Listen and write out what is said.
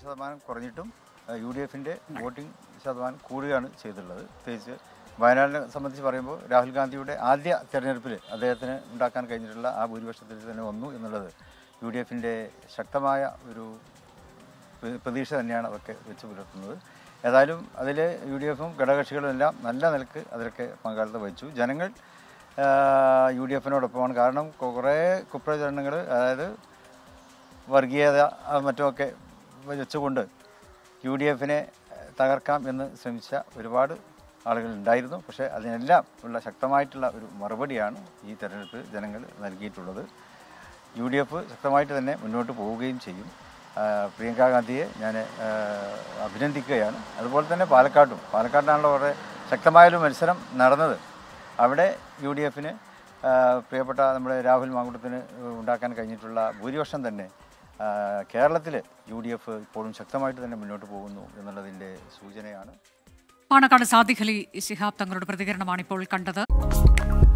ശതമാനം കുറഞ്ഞിട്ടും U D എഫിൻ്റെ വോട്ടിംഗ് ശതമാനം കൂടുകയാണ് ചെയ്തിട്ടുള്ളത് പ്രത്യേകിച്ച് വയനാടിനെ സംബന്ധിച്ച് പറയുമ്പോൾ രാഹുൽ ഗാന്ധിയുടെ ആദ്യ തെരഞ്ഞെടുപ്പിൽ അദ്ദേഹത്തിന് ഉണ്ടാക്കാൻ കഴിഞ്ഞിട്ടുള്ള ആ ഭൂരിപക്ഷത്തിൽ തന്നെ വന്നു എന്നുള്ളത് യു ഡി എഫിൻ്റെ ശക്തമായ ഒരു പ്ര- പ്രതീക്ഷ തന്നെയാണ് അതൊക്കെ വെച്ച് പുലർത്തുന്നത് ഏതായാലും അതിൽ യു ഡി എഫും ഘടകകക്ഷികളും എല്ലാം നല്ല നിലക്ക് അതിലൊക്കെ പങ്കാളിത്തം വഹിച്ചു ജനങ്ങൾ യു ഡി എഫിനോടൊപ്പമാണ് കാരണം കുറേ കുപ്രചരണങ്ങൾ അതായത് വർഗീയത ആ മറ്റുമൊക്കെ വെച്ചുകൊണ്ട് യു ഡി എഫിനെ തകർക്കാം എന്ന് ശ്രമിച്ച ഒരുപാട് ആളുകൾ ഉണ്ടായിരുന്നു പക്ഷേ അതിനെല്ലാം ഉള്ള ശക്തമായിട്ടുള്ള ഒരു മറുപടിയാണ് ഈ തെരഞ്ഞെടുപ്പ് ജനങ്ങൾ നൽകിയിട്ടുള്ളത് യു ഡി എഫ് ശക്തമായിട്ട് തന്നെ മുന്നോട്ട് പോവുകയും ചെയ്യും ആ, പ്രിയങ്ക ഗാന്ധിയെ ഞാൻ ആ, അഭിനന്ദിക്കുകയാണ് അതുപോലെ തന്നെ പാലക്കാട്ടും പാലക്കാട്ടിലാണല്ലോ വളരെ ശക്തമായൊരു മത്സരം നടന്നത് അവിടെ യു ഡി എഫിന് പ്രിയപ്പെട്ട നമ്മുടെ രാഹുൽ മാങ്കുട്ടത്തിന് ഉണ്ടാക്കാൻ കഴിഞ്ഞിട്ടുള്ള ഭൂരിപക്ഷം തന്നെ കേരളത്തിൽ യു ഡി എഫ് ഇപ്പോഴും ശക്തമായിട്ട് തന്നെ മുന്നോട്ട് പോകുന്നു എന്നുള്ളതിൻ്റെ സൂചനയാണ് പാണക്കാട് സാദിഖ് അലി ശിഹാബ് തങ്ങളുടെ പ്രതികരണമാണ് ഇപ്പോൾ കണ്ടത്